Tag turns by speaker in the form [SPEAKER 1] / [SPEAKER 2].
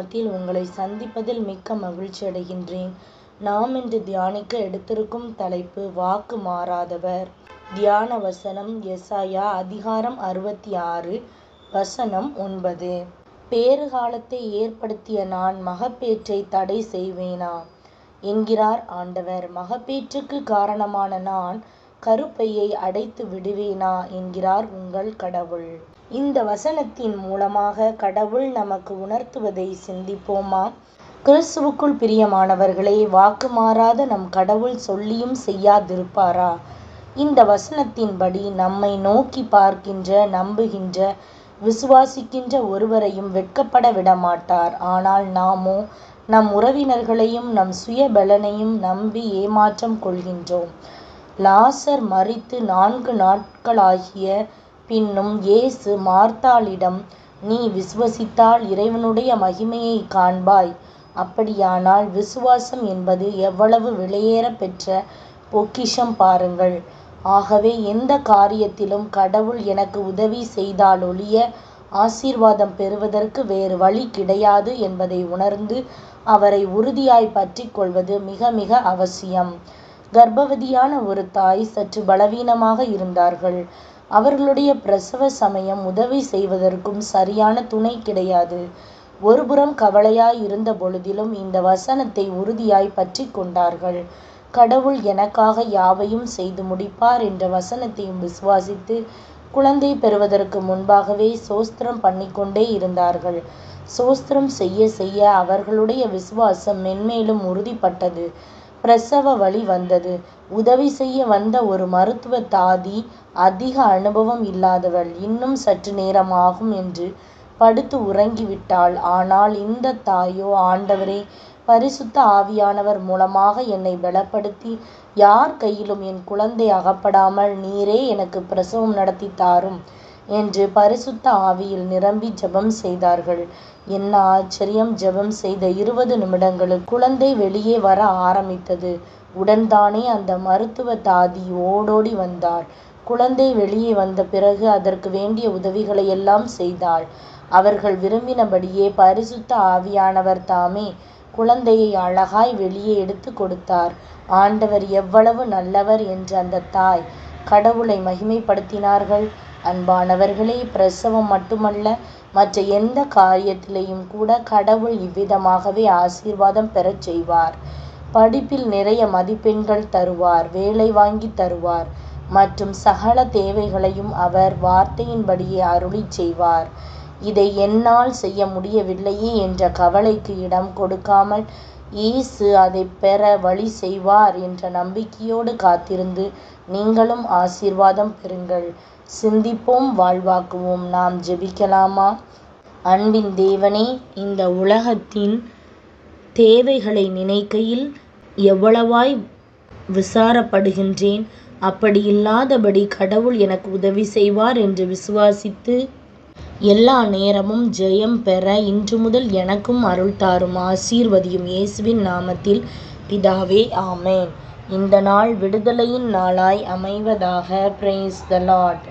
[SPEAKER 1] தியானத்தில் உங்களை சந்திப்பதில் மிக்க மகிழ்ச்சி அடைகின்றேன். நாம் இன்று தியானிக்க எடுத்திருக்கும் தலைப்பு வாக்கு மாறாதவர். தியான வசனம் எசாயா அதிகாரம் அறுபத்தி ஆறு வசனம் ஒன்பது. பேறுகாலத்தை ஏற்படுத்திய நான் மகப்பேற்றைத் தடை செய்வேனா? என்கிறார் ஆண்டவர். மகப்பேற்றுக்குக் காரணமான நான் கருப்பையை அடைத்து விடுவேனா? என்கிறார் உங்கள் கடவுள். இந்த வசனத்தின் மூலமாக கடவுள் நமக்கு உணர்த்துவதை சிந்திப்போமா? கிறிஸ்துவுக்குள் பிரியமானவர்களே வாக்கு மாறாத நம் கடவுள் சொல்லியும் செய்யாதிருப்பாரா? இந்த வசனத்தின்படி நம்மை நோக்கிப் பார்க்கின்ற நம்புகின்ற விசுவாசிக்கின்ற ஒருவரையும் வெட்கப்பட விடமாட்டார். ஆனால் நாமோ நம் உறவினர்களையும் நம் சுய பலனையும் நம்பி ஏமாற்றம் கொள்கின்றோம். லாசர் மரித்து நான்கு நாட்களாகிய பின்னும் இயேசு மார்த்தாளிடம் நீ விசுவசித்தால் இறைவனுடைய மகிமையைக் காண்பாய். அப்படியானால் விசுவாசம் என்பது எவ்வளவு விலையேறப் பெற்ற பொக்கிஷம் பாருங்கள். ஆகவே எந்தக் காரியத்திலும் கடவுள் எனக்கு உதவி செய்தாலொழிய ஆசீர்வாதம் பெறுவதற்கு வேறு வழி கிடையாது என்பதை உணர்ந்து அவரை உறுதியாய்ப் பற்றிக் கொள்வது மிக மிக அவசியம். கர்ப்பவதியான ஒரு தாய் சற்று பலவீனமாக இருந்தார்கள். அவர்களுடைய பிரசவ சமயம் உதவி செய்வதற்கும் சரியான துணை கிடையாது. ஒருபுறம் கவலையாய் இருந்த பொழுதிலும் இந்த வசனத்தை உறுதியாய்ப் பற்றிக் கொண்டார்கள். கடவுள் எனக்காக யாவையும் செய்து முடிப்பார் என்ற வசனத்தையும் விசுவாசித்து குழந்தை பெறுவதற்கு முன்பாகவே ஸ்தோத்திரம் பண்ணிக்கொண்டே இருந்தார்கள். ஸ்தோத்திரம் செய்யச் செய்ய அவர்களுடைய விசுவாசம் மென்மேலும் உறுதிப்பட்டது. பிரசவ வலி வந்தது. உதவி செய்ய வந்த ஒரு மருத்துவத் தாதி அதிக அனுபவம் இல்லாதவள். இன்னும் சற்று நேரம் ஆகும் என்று படுத்து உறங்கிவிட்டாள். ஆனால் இந்தத் தாயோ ஆண்டவரே பரிசுத்த ஆவியானவர் மூலமாக என்னைப் பலப்படுத்தி யார் கையிலும் என் குழந்தை அகப்படாமல் நீரே எனக்குப் பிரசவம் நடத்தித் தாரும் என்று பரிசுத்த ஆவியில் நிரம்பி ஜெபம் செய்தார்கள். என்ன ஆச்சரியம் ஜெபம் செய்த இருபது நிமிடங்களுக்குள் குழந்தை வெளியே வர ஆரம்பித்தது. உடன்தானே அந்த மருத்துவத் தாதி ஓடோடி வந்தாள். குழந்தை வெளியே வந்த பிறகு அதற்கு வேண்டிய உதவிகளையெல்லாம் செய்தாள். அவர்கள் விரும்பினபடியே பரிசுத்த ஆவியானவர் தாமே குழந்தையை அழகாய் வெளியே எடுத்துக் கொடுத்தார். ஆண்டவர் எவ்வளவு நல்லவர் என்று அந்தத் தாய் கடவுளை மகிமைப்படுத்தினார்கள். அன்பானவர்களே பிரசவம் மட்டுமல்ல மற்ற எந்தக் காரியத்திலேயும் கூட கடவுள் இவ்விதமாகவே ஆசீர்வாதம் பெறச் செய்வார். படிப்பில் நிறைய மதிப்பெண்கள் தருவார். வேலை வாங்கித் தருவார். மற்றும் சகல தேவைகளையும் அவர் வார்த்தையின்படியே அருளிச் செய்வார். இதை என்னால் செய்ய முடியவில்லையே என்ற கவலைக்கு இடம் கொடுக்காமல் இயேசு அதைப் பெற வழி செய்வார் என்ற நம்பிக்கையோடு காத்திருந்து நீங்களும் ஆசீர்வாதம் பெறுங்கள். சிந்திப்போம் வாழ்வாக்குவோம். நாம் ஜெபிக்கலாமா? அன்பின் தேவனே இந்த உலகத்தின் தேவைகளை நினைக்கையில் எவ்வளவாய் விசாரப்படுகின்றேன். அப்படியில்லாதபடி கடவுள் எனக்கு உதவி செய்வார் என்று விசுவாசித்து எல்லா நேரமும் ஜெயம் பெற இன்று முதல் எனக்கும் அருள் தாரும் ஆசீர்வதியும் இயேசுவின் நாமத்தில் பிதாவே ஆமென். இந்த நாள் விடுதலையின் நாளாய் அமைவதாக. Praise the Lord.